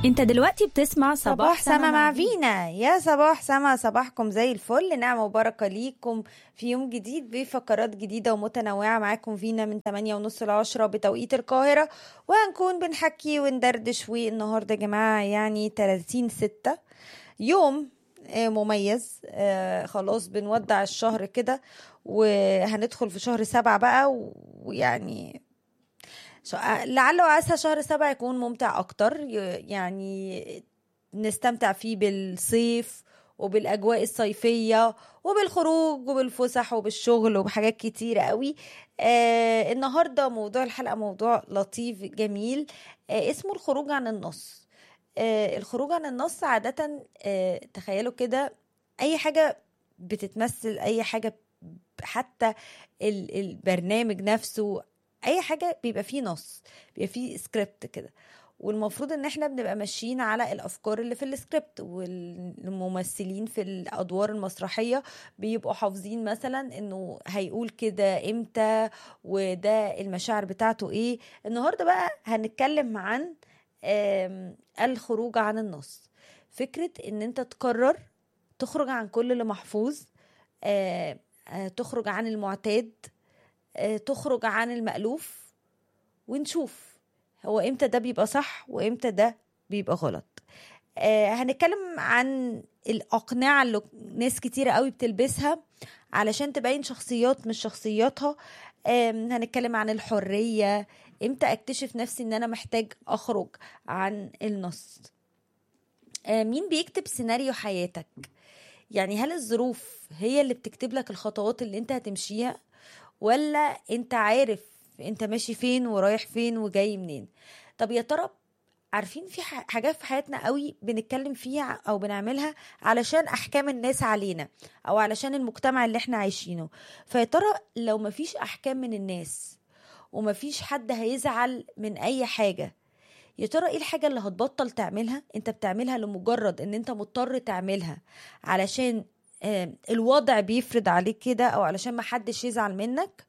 انت دلوقتي بتسمع صباح, صباح سما مع فينا يا صباح سما صباحكم زي الفل نعمة وبركة ليكم في يوم جديد بفقرات جديدة ومتنوعة معاكم فينا من 8 ونص ل 10 بتوقيت القاهرة وهنكون بنحكي وندردش والنهاردة يا جماعة يعني 30 6 يوم آه، مميز آه، خلاص بنودع الشهر كده وهندخل في شهر سبعة بقى ويعني ش- لعل وعسى شهر سبعة يكون ممتع أكتر ي- يعني نستمتع فيه بالصيف وبالأجواء الصيفية وبالخروج وبالفسح وبالشغل وبحاجات كتيرة قوي آه النهاردة موضوع الحلقة موضوع لطيف جميل آه اسمه الخروج عن النص آه الخروج عن النص عادة آه تخيلوا كده أي حاجة بتتمثل أي حاجة حتى ال- البرنامج نفسه اي حاجه بيبقى فيه نص بيبقى فيه سكريبت كده والمفروض ان احنا بنبقى ماشيين على الافكار اللي في السكريبت والممثلين في الادوار المسرحيه بيبقوا حافظين مثلا انه هيقول كده امتى وده المشاعر بتاعته ايه النهارده بقى هنتكلم عن آم، الخروج عن النص فكره ان انت تقرر تخرج عن كل اللي محفوظ آه، آه، تخرج عن المعتاد آه، تخرج عن المألوف ونشوف هو امتى ده بيبقى صح وامتى ده بيبقى غلط آه، هنتكلم عن الأقنعة اللي ناس كتيرة قوي بتلبسها علشان تبين شخصيات مش شخصياتها آم، هنتكلم عن الحرية امتى اكتشف نفسي ان انا محتاج اخرج عن النص آه، مين بيكتب سيناريو حياتك يعني هل الظروف هي اللي بتكتب لك الخطوات اللي انت هتمشيها ولا انت عارف انت ماشي فين ورايح فين وجاي منين طب يا ترى عارفين في ح- حاجات في حياتنا قوي بنتكلم فيها او بنعملها علشان احكام الناس علينا او علشان المجتمع اللي احنا عايشينه فيا ترى لو مفيش احكام من الناس ومفيش حد هيزعل من اي حاجه يا ترى ايه الحاجه اللي هتبطل تعملها انت بتعملها لمجرد ان انت مضطر تعملها علشان آه، الوضع بيفرض عليك كده او علشان ما حدش يزعل منك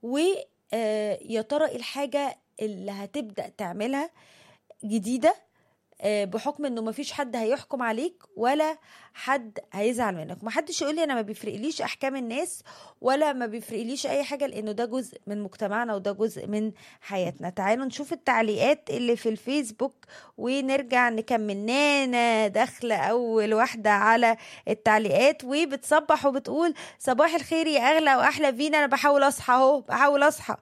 ويا ترى ايه الحاجه اللي هتبدا تعملها جديده آه، بحكم انه مفيش حد هيحكم عليك ولا حد هيزعل منك محدش يقول لي انا ما بيفرقليش احكام الناس ولا ما بيفرقليش اي حاجه لانه ده جزء من مجتمعنا وده جزء من حياتنا تعالوا نشوف التعليقات اللي في الفيسبوك ونرجع نكمل نانا داخله اول واحده على التعليقات وبتصبح وبتقول صباح الخير يا اغلى واحلى فينا انا بحاول اصحى اهو بحاول اصحى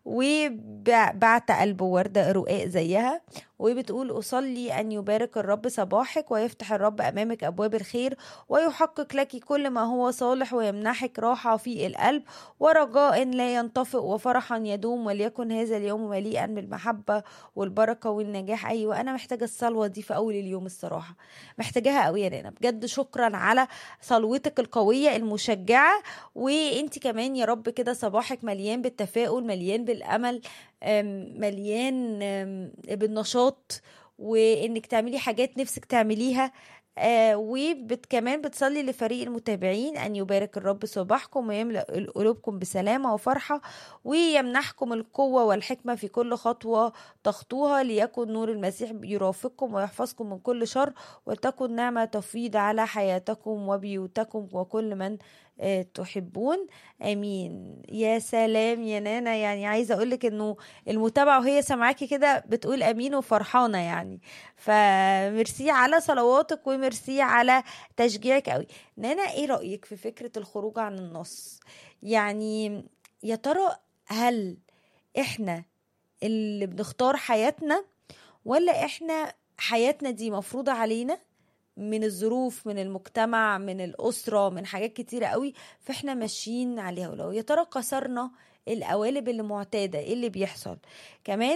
وبعت قلب ورده رقاق زيها وبتقول أصلي أن يبارك الرب صباحك ويفتح الرب أمامك أبواب الخير ويحقق لك كل ما هو صالح ويمنحك راحة في القلب ورجاء لا ينطفئ وفرحا يدوم وليكن هذا اليوم مليئا بالمحبة والبركة والنجاح أيوة أنا محتاجة الصلوة دي في أول اليوم الصراحة محتاجاها قوي يا نانا بجد شكرا على صلوتك القوية المشجعة وانت كمان يا رب كده صباحك مليان بالتفاؤل مليان بالأمل أم، مليان أم، بالنشاط وانك تعملي حاجات نفسك تعمليها آه وكمان بتصلي لفريق المتابعين ان يبارك الرب صباحكم ويملا قلوبكم بسلامه وفرحه ويمنحكم القوه والحكمه في كل خطوه تخطوها ليكن نور المسيح يرافقكم ويحفظكم من كل شر ولتكن نعمه تفيض على حياتكم وبيوتكم وكل من آه، تحبون امين يا سلام يا نانا يعني عايزه اقولك انه المتابعه وهي سامعاكي كده بتقول امين وفرحانه يعني فميرسي على صلواتك وميرسي على تشجيعك قوي نانا ايه رايك في فكره الخروج عن النص يعني يا ترى هل احنا اللي بنختار حياتنا ولا احنا حياتنا دي مفروضه علينا من الظروف من المجتمع من الأسرة من حاجات كتيرة قوي فاحنا ماشيين عليها ولو يا ترى كسرنا القوالب اللي معتادة ايه اللي بيحصل كمان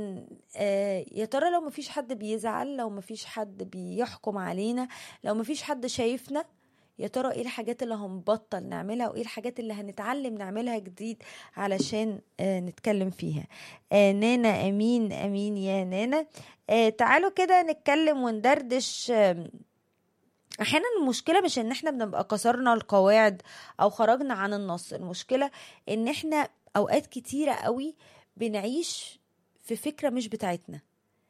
آه يا ترى لو مفيش حد بيزعل لو مفيش حد بيحكم علينا لو مفيش حد شايفنا يا ترى ايه الحاجات اللي هنبطل نعملها وايه الحاجات اللي هنتعلم نعملها جديد علشان آه نتكلم فيها آه نانا امين امين يا نانا آه تعالوا كده نتكلم وندردش آه احيانا المشكله مش ان احنا بنبقى كسرنا القواعد او خرجنا عن النص المشكله ان احنا اوقات كتيره قوي بنعيش في فكره مش بتاعتنا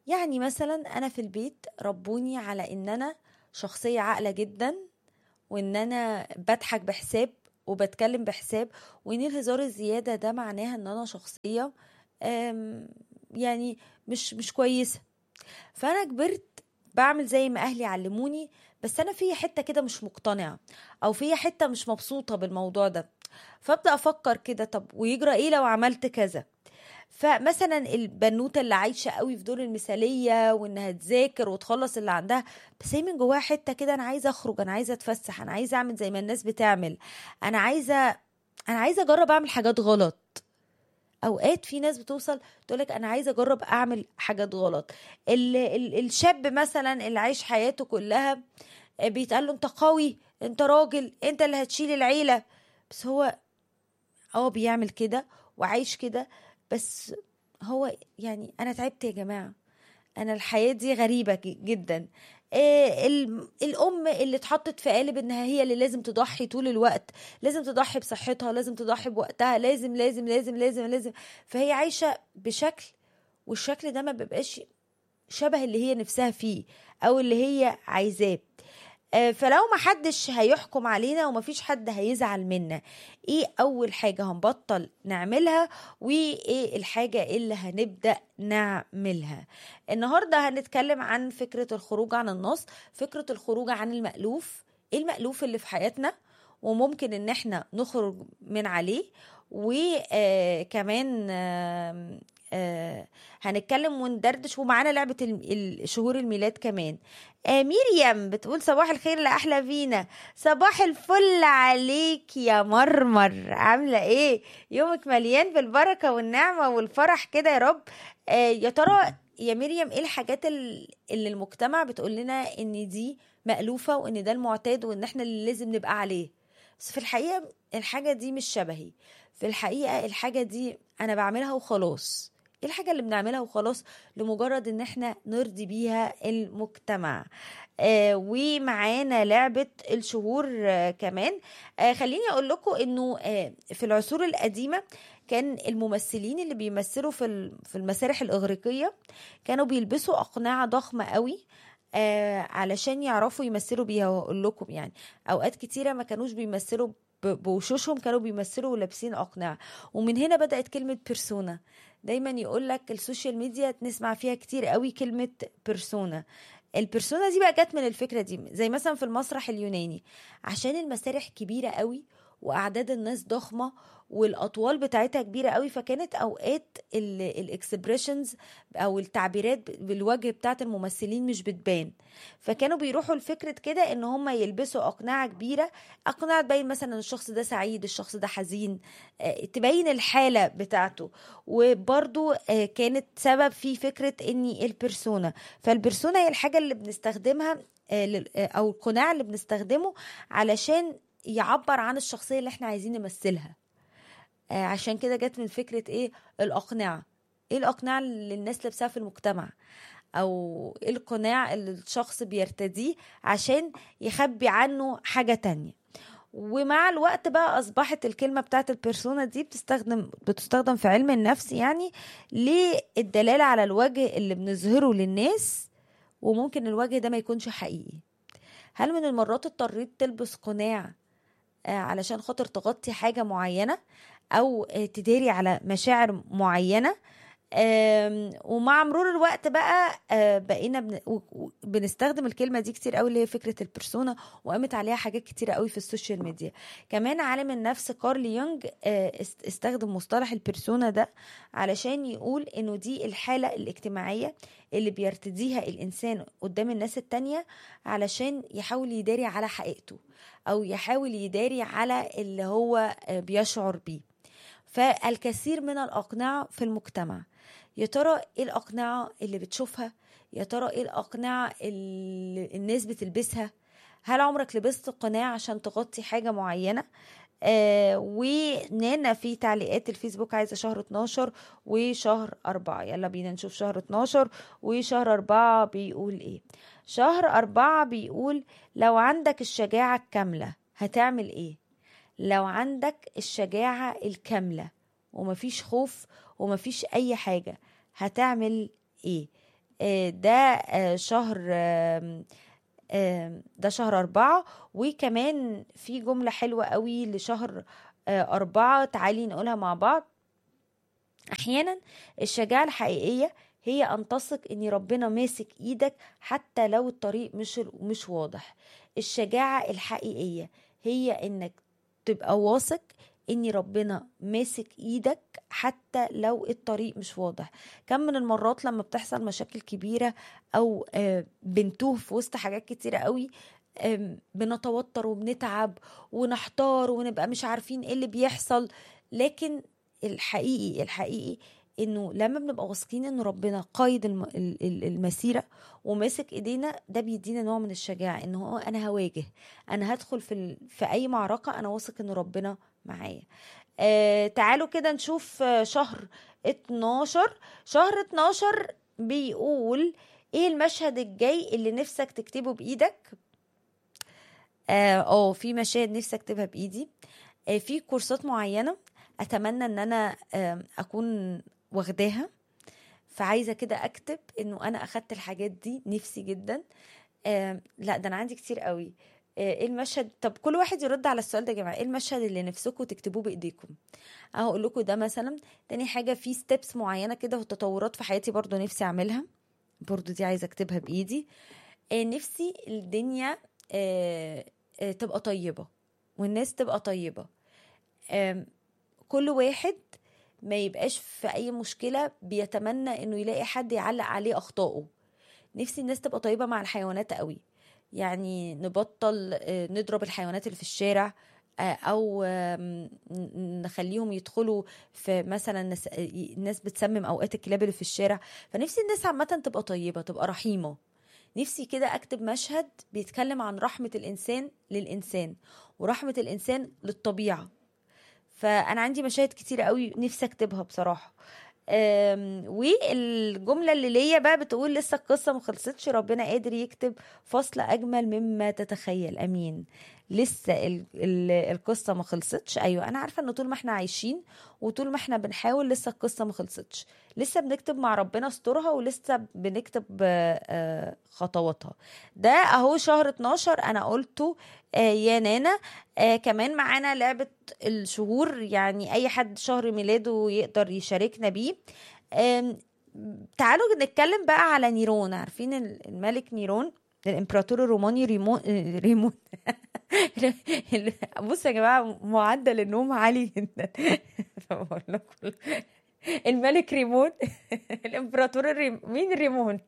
يعني مثلا انا في البيت ربوني على ان انا شخصيه عاقله جدا وان انا بضحك بحساب وبتكلم بحساب وان الهزار الزياده ده معناها ان انا شخصيه أم، يعني مش مش كويسه فانا كبرت بعمل زي ما اهلي علموني بس انا في حته كده مش مقتنعه او في حته مش مبسوطه بالموضوع ده فابدا افكر كده طب ويجرى ايه لو عملت كذا فمثلا البنوته اللي عايشه قوي في دور المثاليه وانها تذاكر وتخلص اللي عندها بس هي من جواها حته كده انا عايزه اخرج انا عايزه اتفسح انا عايزه اعمل زي ما الناس بتعمل انا عايزه انا عايزه اجرب اعمل حاجات غلط اوقات في ناس بتوصل تقولك انا عايزه اجرب اعمل حاجات غلط ال ال الشاب مثلا اللي عايش حياته كلها بيتقال له انت قوي انت راجل انت اللي هتشيل العيله بس هو اه بيعمل كده وعايش كده بس هو يعني انا تعبت يا جماعه انا الحياه دي غريبه ج- جدا إيه ال- الام اللي اتحطت في قالب انها هي اللي لازم تضحي طول الوقت لازم تضحي بصحتها لازم تضحي بوقتها لازم لازم لازم لازم لازم فهي عايشه بشكل والشكل ده ما بيبقاش شبه اللي هي نفسها فيه او اللي هي عايزاه آه، فلو ما حدش هيحكم علينا ومفيش حد هيزعل منا ايه اول حاجة هنبطل نعملها وايه الحاجة اللي هنبدأ نعملها النهاردة هنتكلم عن فكرة الخروج عن النص فكرة الخروج عن المألوف ايه المألوف اللي في حياتنا وممكن ان احنا نخرج من عليه وكمان هنتكلم وندردش ومعانا لعبة ال- ال- شهور الميلاد كمان آه ميريم بتقول صباح الخير لأحلى فينا صباح الفل عليك يا مرمر عاملة ايه يومك مليان بالبركة والنعمة والفرح كده يا رب آه يا ترى يا مريم ايه الحاجات ال- اللي المجتمع بتقول لنا ان دي مألوفة وان ده المعتاد وان احنا اللي لازم نبقى عليه بس في الحقيقة الحاجة دي مش شبهي في الحقيقة الحاجة دي أنا بعملها وخلاص ايه الحاجة اللي بنعملها وخلاص لمجرد ان احنا نرضي بيها المجتمع آه ومعانا لعبة الشهور آه كمان آه خليني اقول لكم انه آه في العصور القديمة كان الممثلين اللي بيمثلوا في ال- في المسارح الإغريقية كانوا بيلبسوا أقنعة ضخمة قوي آه علشان يعرفوا يمثلوا بيها واقول لكم يعني اوقات كتيره ما كانوش بيمثلوا ب- بوشوشهم كانوا بيمثلوا لابسين اقنعه ومن هنا بدات كلمه بيرسونا دايما يقول لك السوشيال ميديا نسمع فيها كتير قوي كلمه بيرسونا البيرسونا دي بقى جت من الفكره دي زي مثلا في المسرح اليوناني عشان المسارح كبيره قوي واعداد الناس ضخمه والاطوال بتاعتها كبيره قوي فكانت اوقات الاكسبريشنز او التعبيرات بالوجه بتاعت الممثلين مش بتبان فكانوا بيروحوا لفكره كده ان هم يلبسوا اقنعه كبيره اقنعه تبين مثلا الشخص ده سعيد الشخص ده حزين آه، تبين الحاله بتاعته وبرضو آه، كانت سبب في فكره اني البرسونا فالبرسونا هي الحاجه اللي بنستخدمها آه، لل- آه، او القناع اللي بنستخدمه علشان يعبر عن الشخصيه اللي احنا عايزين نمثلها آه، عشان كده جت من فكره ايه الاقنعه ايه الاقنعه اللي الناس لابساها في المجتمع او ايه القناع اللي الشخص بيرتديه عشان يخبي عنه حاجه تانية ومع الوقت بقى اصبحت الكلمه بتاعت البيرسونا دي بتستخدم بتستخدم في علم النفس يعني للدلاله على الوجه اللي بنظهره للناس وممكن الوجه ده ما يكونش حقيقي هل من المرات اضطريت تلبس قناع آه، علشان خاطر تغطي حاجة معينة أو آه، تداري على مشاعر معينة آم، ومع مرور الوقت بقى آه، بقينا بن- و- و- بنستخدم الكلمة دي كتير قوي اللي هي فكرة البرسونا وقامت عليها حاجات كتير قوي في السوشيال ميديا كمان عالم النفس كارل يونج آه، است- استخدم مصطلح البرسونا ده علشان يقول انه دي الحالة الاجتماعية اللي بيرتديها الانسان قدام الناس التانية علشان يحاول يداري على حقيقته او يحاول يداري على اللي هو آه، بيشعر بيه فالكثير من الأقنعة في المجتمع يا ترى ايه الأقنعة اللي بتشوفها يا ترى ايه الأقنعة اللي الناس بتلبسها هل عمرك لبست قناع عشان تغطي حاجة معينة آه ونانا في تعليقات الفيسبوك عايزة شهر 12 وشهر أربعة يلا بينا نشوف شهر 12 وشهر أربعة بيقول ايه شهر أربعة بيقول لو عندك الشجاعة الكاملة هتعمل ايه لو عندك الشجاعة الكاملة ومفيش خوف ومفيش أي حاجة هتعمل إيه آه، ده آه، شهر آم، آم، ده شهر أربعة وكمان في جملة حلوة قوي لشهر آه، أربعة تعالي نقولها مع بعض أحيانا الشجاعة الحقيقية هي أن تثق إن ربنا ماسك إيدك حتى لو الطريق مش مش واضح الشجاعة الحقيقية هي إنك تبقى واثق إن ربنا ماسك إيدك حتى لو الطريق مش واضح كم من المرات لما بتحصل مشاكل كبيرة أو آه، بنتوه في وسط حاجات كتيرة قوي آم، بنتوتر وبنتعب ونحتار ونبقى مش عارفين ايه اللي بيحصل لكن الحقيقي الحقيقي انه لما بنبقى واثقين ان ربنا قايد الم- ال- ال- المسيره وماسك ايدينا ده بيدينا نوع من الشجاعه ان هو انا هواجه انا هدخل في ال... في اي معركه انا واثق ان ربنا معايا آه تعالوا كده نشوف آه، شهر 12 شهر 12 بيقول ايه المشهد الجاي اللي نفسك تكتبه بايدك اه آه، في مشاهد نفسي اكتبها بايدي آه في كورسات معينه اتمنى ان انا آه اكون واخداها فعايزه كده اكتب انه انا اخدت الحاجات دي نفسي جدا آه لا ده انا عندي كتير قوي آه، ايه المشهد طب كل واحد يرد على السؤال ده يا جماعه ايه المشهد اللي نفسكم تكتبوه بايديكم اهو اقول لكم ده مثلا تاني حاجه في ستيبس معينه كده وتطورات في حياتي برضو نفسي اعملها برضو دي عايزه اكتبها بايدي آه، نفسي الدنيا آه، آه، تبقى طيبه والناس تبقى طيبه آم، كل واحد ما يبقاش في اي مشكله بيتمنى انه يلاقي حد يعلق عليه اخطائه نفسي الناس تبقى طيبه مع الحيوانات قوي يعني نبطل آه، نضرب الحيوانات اللي في الشارع آه، او آم، ن- نخليهم يدخلوا في مثلا ناس- آه، الناس بتسمم اوقات الكلاب اللي في الشارع فنفسي الناس عامه تبقى طيبه تبقى رحيمه نفسي كده اكتب مشهد بيتكلم عن رحمه الانسان للانسان ورحمه الانسان للطبيعه فانا عندي مشاهد كتير قوي نفسي اكتبها بصراحه أم، والجمله اللي ليا بقى بتقول لسه القصه ما خلصتش ربنا قادر يكتب فصل اجمل مما تتخيل امين لسه ال ال القصه ما خلصتش ايوه انا عارفه ان طول ما احنا عايشين وطول ما احنا بنحاول لسه القصه ما خلصتش لسه بنكتب مع ربنا استرها ولسه بنكتب آه، آه، خطواتها ده اهو شهر 12 انا قلته آه، يا نانا آه كمان معانا لعبة الشهور يعني أي حد شهر ميلاده يقدر يشاركنا بيه آم، تعالوا نتكلم بقى على نيرون عارفين ال- الملك نيرون الامبراطور الروماني ريمون ريمون بص يا جماعه معدل النوم عالي جدا فبقول لكم الملك ريمون الامبراطور الريم... مين ريمون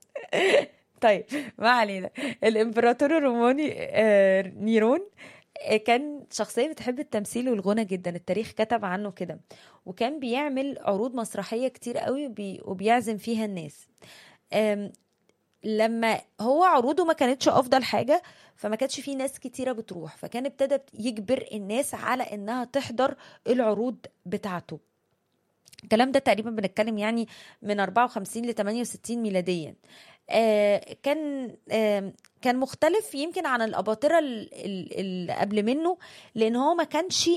طيب ما علينا الامبراطور الروماني آه، نيرون آه، كان شخصية بتحب التمثيل والغنى جدا التاريخ كتب عنه كده وكان بيعمل عروض مسرحية كتير قوي وبي... وبيعزم فيها الناس آم، لما هو عروضه ما كانتش افضل حاجه فما كانتش في ناس كتيره بتروح فكان ابتدى يجبر الناس على انها تحضر العروض بتاعته الكلام ده تقريبا بنتكلم يعني من 54 ل 68 ميلاديا آه كان آه كان مختلف يمكن عن الاباطره ال- ال- اللي قبل منه لان هو ما كانش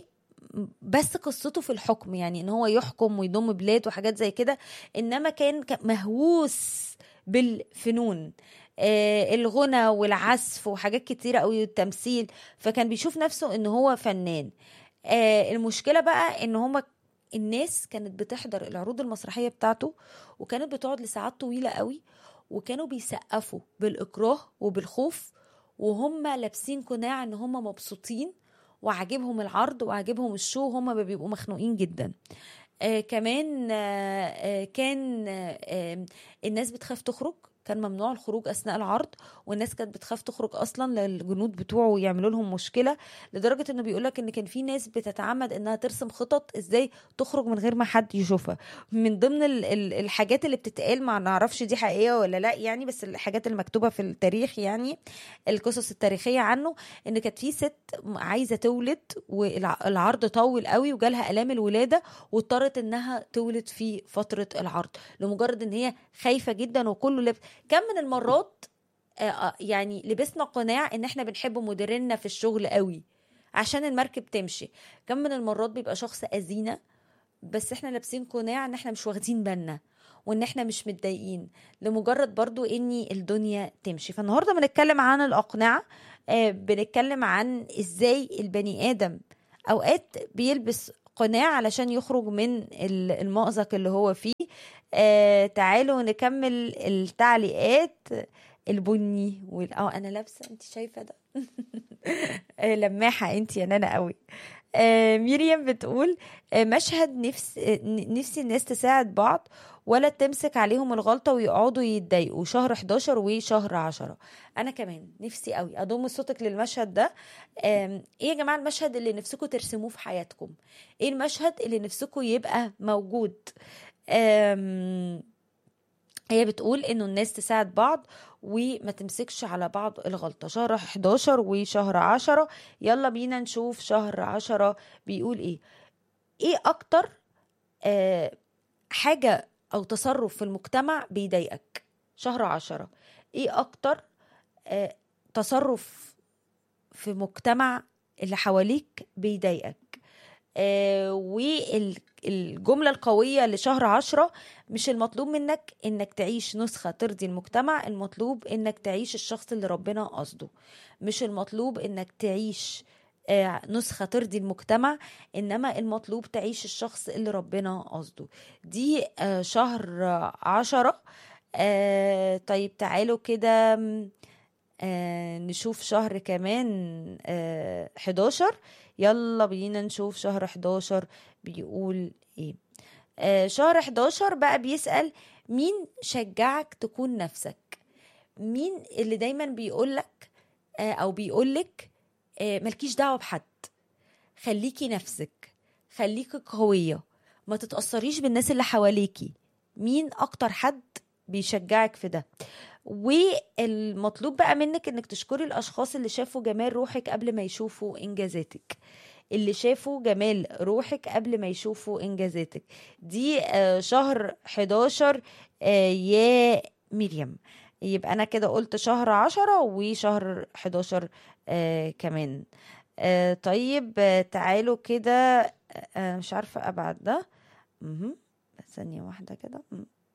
بس قصته في الحكم يعني ان هو يحكم ويضم بلاد وحاجات زي كده انما كان ك- مهووس بالفنون آه الغنى والعزف وحاجات كتيرة قوي والتمثيل فكان بيشوف نفسه ان هو فنان آه المشكلة بقى ان هما الناس كانت بتحضر العروض المسرحية بتاعته وكانت بتقعد لساعات طويلة قوي وكانوا بيسقفوا بالإكراه وبالخوف وهم لابسين قناع ان هم مبسوطين وعاجبهم العرض وعاجبهم الشو هم بيبقوا مخنوقين جدا آه كمان آه آه كان آه آه الناس بتخاف تخرج كان ممنوع الخروج اثناء العرض والناس كانت بتخاف تخرج اصلا للجنود بتوعه يعملوا لهم مشكله لدرجه انه بيقولك ان كان في ناس بتتعمد انها ترسم خطط ازاي تخرج من غير ما حد يشوفها من ضمن ال- ال- الحاجات اللي بتتقال ما نعرفش دي حقيقيه ولا لا يعني بس الحاجات المكتوبه في التاريخ يعني القصص التاريخيه عنه ان كانت في ست عايزه تولد والعرض طول قوي وجالها الام الولاده واضطرت انها تولد في فتره العرض لمجرد ان هي خايفه جدا وكله لب... كم من المرات آه، آه، يعني لبسنا قناع ان احنا بنحب مديرنا في الشغل قوي عشان المركب تمشي كم من المرات بيبقى شخص اذينا بس احنا لابسين قناع ان احنا مش واخدين بالنا وان احنا مش متضايقين لمجرد برضو اني الدنيا تمشي فالنهارده بنتكلم عن الاقنعه آه بنتكلم عن ازاي البني ادم اوقات بيلبس قناع علشان يخرج من المأزق اللي هو فيه آه تعالوا نكمل التعليقات البني وال... اه انا لابسه انت شايفه ده لماحه انت يا نانا قوي آه ميريام بتقول آه مشهد نفس آه نفسي الناس تساعد بعض ولا تمسك عليهم الغلطه ويقعدوا يتضايقوا شهر 11 وشهر 10 انا كمان نفسي قوي اضم صوتك للمشهد ده ايه يا جماعه المشهد اللي نفسكم ترسموه في حياتكم ايه المشهد اللي نفسكم يبقى موجود هي بتقول انه الناس تساعد بعض وما تمسكش على بعض الغلطة شهر 11 وشهر 10 يلا بينا نشوف شهر 10 بيقول ايه ايه اكتر آه حاجة او تصرف في المجتمع بيضايقك شهر 10 ايه اكتر آه تصرف في مجتمع اللي حواليك بيضايقك آه والجملة القوية لشهر عشرة مش المطلوب منك انك تعيش نسخة ترضي المجتمع المطلوب انك تعيش الشخص اللي ربنا قصده مش المطلوب انك تعيش آه نسخة ترضي المجتمع إنما المطلوب تعيش الشخص اللي ربنا قصده دي آه شهر عشرة طيب تعالوا كده نشوف شهر كمان 11 يلا بينا نشوف شهر 11 بيقول ايه آه شهر 11 بقى بيسأل مين شجعك تكون نفسك مين اللي دايما بيقولك آه او بيقولك آه ملكيش دعوة بحد خليكي نفسك خليكي قوية ما تتأثريش بالناس اللي حواليكي مين اكتر حد بيشجعك في ده والمطلوب بقى منك انك تشكري الاشخاص اللي شافوا جمال روحك قبل ما يشوفوا انجازاتك اللي شافوا جمال روحك قبل ما يشوفوا انجازاتك دي شهر 11 يا مريم يبقى انا كده قلت شهر عشرة وشهر 11 كمان طيب تعالوا كده مش عارفة ابعد ده ثانية واحدة كده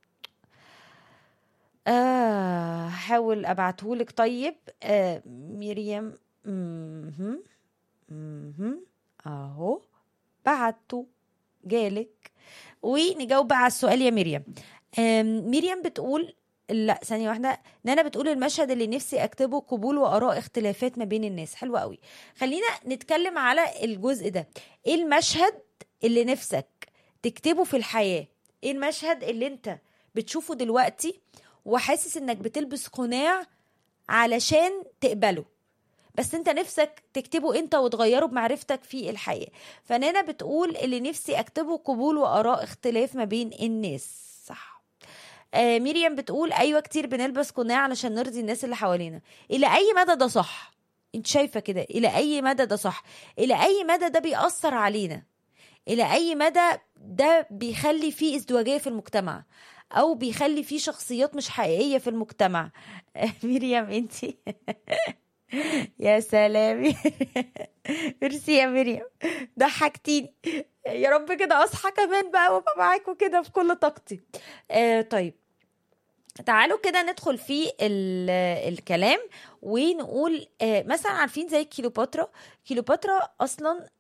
آه حاول ابعتهولك طيب آه مريم مهم. مهم. اهو بعته جالك ونجاوب على السؤال يا مريم آه مريم بتقول لا ثانية واحدة نانا بتقول المشهد اللي نفسي اكتبه قبول واراء اختلافات ما بين الناس حلو قوي خلينا نتكلم على الجزء ده ايه المشهد اللي نفسك تكتبه في الحياة ايه المشهد اللي انت بتشوفه دلوقتي وحاسس انك بتلبس قناع علشان تقبله بس انت نفسك تكتبه انت وتغيره بمعرفتك في الحياة فنانا بتقول اللي نفسي اكتبه قبول واراء اختلاف ما بين الناس صح آه ميريام بتقول ايوه كتير بنلبس قناع علشان نرضي الناس اللي حوالينا الى اي مدى ده صح انت شايفه كده الى اي مدى ده صح الى اي مدى ده بيأثر علينا الى اي مدى ده بيخلي فيه ازدواجيه في المجتمع او بيخلي فيه شخصيات مش حقيقيه في المجتمع مريم انتي يا سلام ميرسي يا مريم ضحكتيني يا رب كده اصحى كمان بقى وابقى معاكم كده في كل طاقتي آه طيب تعالوا كده ندخل في الكلام ونقول آه مثلا عارفين زي كيلوباترا كيلوباترا اصلا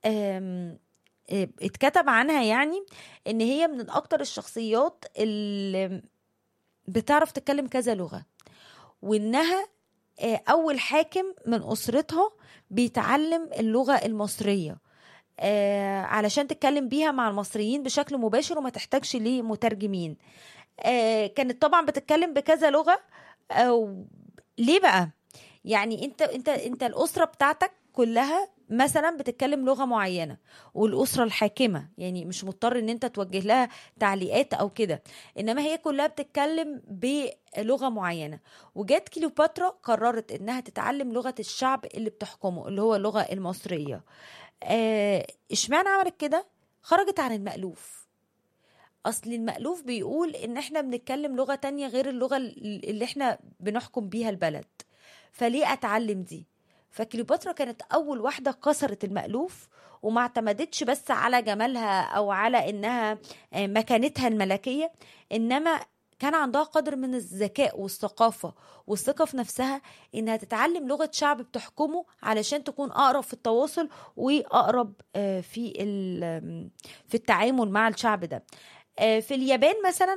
اتكتب عنها يعني ان هي من اكتر الشخصيات اللي بتعرف تتكلم كذا لغه وانها اول حاكم من اسرتها بيتعلم اللغه المصريه علشان تتكلم بيها مع المصريين بشكل مباشر وما تحتاجش لمترجمين كانت طبعا بتتكلم بكذا لغه ليه بقى يعني انت انت انت الاسره بتاعتك كلها مثلا بتتكلم لغه معينه والاسره الحاكمه يعني مش مضطر ان انت توجه لها تعليقات او كده انما هي كلها بتتكلم بلغه معينه وجات كليوباترا قررت انها تتعلم لغه الشعب اللي بتحكمه اللي هو اللغه المصريه اشمعنى عملت كده خرجت عن المألوف اصل المألوف بيقول ان احنا بنتكلم لغه تانية غير اللغه اللي احنا بنحكم بيها البلد فليه اتعلم دي فكليوباترا كانت اول واحده كسرت المألوف وما اعتمدتش بس على جمالها او على انها مكانتها الملكيه انما كان عندها قدر من الذكاء والثقافة والثقة في نفسها إنها تتعلم لغة شعب بتحكمه علشان تكون أقرب في التواصل وأقرب في في التعامل مع الشعب ده في اليابان مثلا